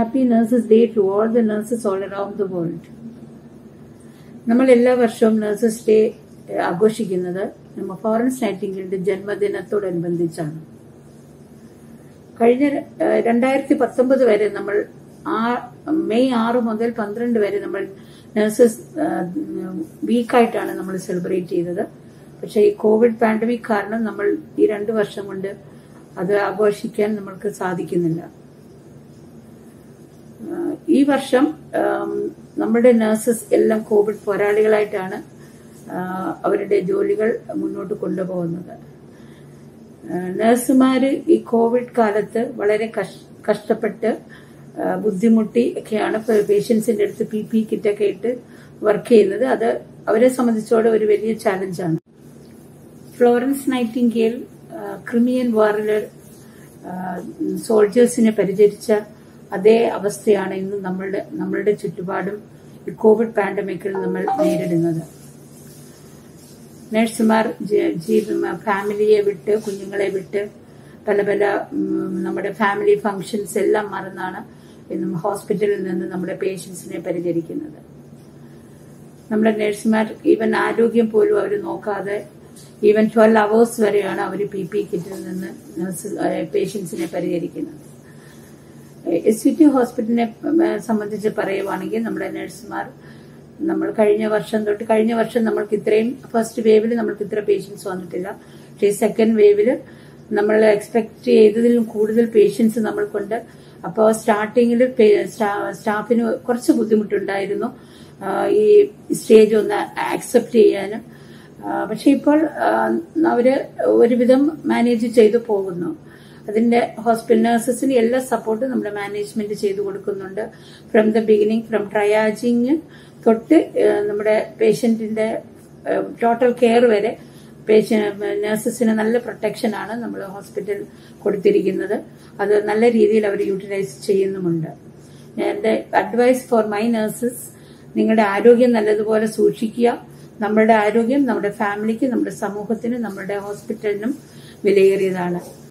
happy nurses day to all the nurses all around the world നമ്മൾ എല്ലാ വർഷവും nurses day ആഘോഷിക്കുന്നത് നമ്മ ഫോറൻസ് നൈറ്റിംഗിന്റെ ജന്മദിനത്തോടനുബന്ധിച്ചാണ് കഴിഞ്ഞ ഏഹ്, രണ്ടായിരത്തി പത്തൊമ്പത് വരെ നമ്മൾ ആ മെയ് ആറ് മുതൽ പന്ത്രണ്ട് വരെ നമ്മൾ നഴ്സസ് വീക്കായിട്ടാണ് നമ്മൾ സെലിബ്രേറ്റ് ചെയ്തത് പക്ഷേ ഈ കോവിഡ് പാൻഡമിക് കാരണം നമ്മൾ ഈ രണ്ട് വർഷം കൊണ്ട് അത് ആഘോഷിക്കാൻ നമ്മൾക്ക് സാധിക്കുന്നില്ല ആഹ് ഈ വർഷം ആം, നമ്മുടെ നഴ്സസ് എല്ലാം കോവിഡ് പോരാളികളായിട്ടാണ് ആഹ് അവരുടെ ജോലികൾ മുന്നോട്ട് കൊണ്ടുപോകുന്നത് ആഹ് നഴ്സുമാര് ഈ കോവിഡ് കാലത്ത് വളരെ കഷ്- കഷ്ടപ്പെട്ട് ആഹ് ബുദ്ധിമുട്ടി ഒക്കെയാണ് പേഷ്യൻസിന്റെ അടുത്ത് പി പി കിറ്റൊക്കെ ഇട്ട് വർക്ക് ചെയ്യുന്നത് അത് അവരെ സംബന്ധിച്ചോടെ ഒരു വലിയ ചാലഞ്ചാണ് ഫ്ലോറൻസ് നൈറ്റിംഗേൽ ക്രിമിയൻ വാറില് സോൾജേഴ്സിനെ പരിചരിച്ച അതേ അവസ്ഥയാണ് ഇന്ന് നമ്മളുടെ നമ്മളുടെ ചുറ്റുപാടും ഈ കോവിഡ് പാൻഡമിക്കിൽ നമ്മൾ നേരിടുന്നത് നഴ്സുമാർ ജ- ജീവ ഫാമിലിയെ വിട്ട് കുഞ്ഞുങ്ങളെ വിട്ട് പല പല ഉം, നമ്മുടെ ഫാമിലി ഫങ്ഷൻസ് എല്ലാം മറന്നാണ് ഇന്ന് ഹോസ്പിറ്റലിൽ നിന്ന് നമ്മുടെ പേഷ്യൻസിനെ പരിചരിക്കുന്നത് നമ്മുടെ നഴ്സുമാർ ഈവൻ ആരോഗ്യം പോലും അവർ നോക്കാതെ ഈവൻ ട്വൽവ് അവേഴ്സ് വരെയാണ് അവർ പി പി കിറ്റിൽ നിന്ന് നഴ്സ് പേഷ്യൻസിനെ പരിചരിക്കുന്നത് എസ് സി ടി ഹോസ്പിറ്റലിനെ ഏഹ്, സംബന്ധിച്ച് പറയുവാണെങ്കിൽ നമ്മുടെ നഴ്സുമാർ നമ്മൾ കഴിഞ്ഞ വർഷം തൊട്ട് കഴിഞ്ഞ വർഷം നമ്മൾക്ക് ഇത്രയും ഫസ്റ്റ് വേവിൽ നമ്മൾക്ക് ഇത്ര പേഷ്യൻസ് വന്നിട്ടില്ല പക്ഷേ സെക്കൻഡ് വേവിൽ നമ്മൾ എക്സ്പെക്ട് ചെയ്തതിലും കൂടുതൽ പേഷ്യൻസ് നമ്മൾക്കുണ്ട് അപ്പോൾ സ്റ്റാർട്ടിങ്ങിൽ സ്റ്റാഫിന് കുറച്ച് ബുദ്ധിമുട്ടുണ്ടായിരുന്നു ആ, ഈ സ്റ്റേജ് ഒന്ന് ആക്സെപ്റ്റ് ചെയ്യാനും ആ, പക്ഷെ ഇപ്പോൾ ആ, അവര് ഒരുവിധം മാനേജ് ചെയ്തു പോകുന്നു അതിന്റെ ഹോസ്പിറ്റൽ നഴ്സസിന് എല്ലാ സപ്പോർട്ടും നമ്മുടെ മാനേജ്മെന്റ് ചെയ്തു കൊടുക്കുന്നുണ്ട് from the beginning from triaging തൊട്ട് ആ, നമ്മുടെ പേഷ്യന്റിന്റെ ടോട്ടൽ കെയർ വരെ നഴ്സസിന് നല്ല പ്രൊട്ടക്ഷനാണ് നമ്മൾ ഹോസ്പിറ്റൽ കൊടുത്തിരിക്കുന്നത് അത് നല്ല രീതിയിൽ അവർ യൂട്ടിലൈസ് ചെയ്യുന്നുമുണ്ട് എന്റെ അഡ്വൈസ് ഫോർ മൈ നഴ്സസ് നിങ്ങളുടെ ആരോഗ്യം നല്ലതുപോലെ സൂക്ഷിക്കുക നമ്മുടെ ആരോഗ്യം നമ്മുടെ ഫാമിലിക്ക് നമ്മുടെ സമൂഹത്തിന് നമ്മുടെ ഹോസ്പിറ്റലിനും വിലയേറിയതാണ്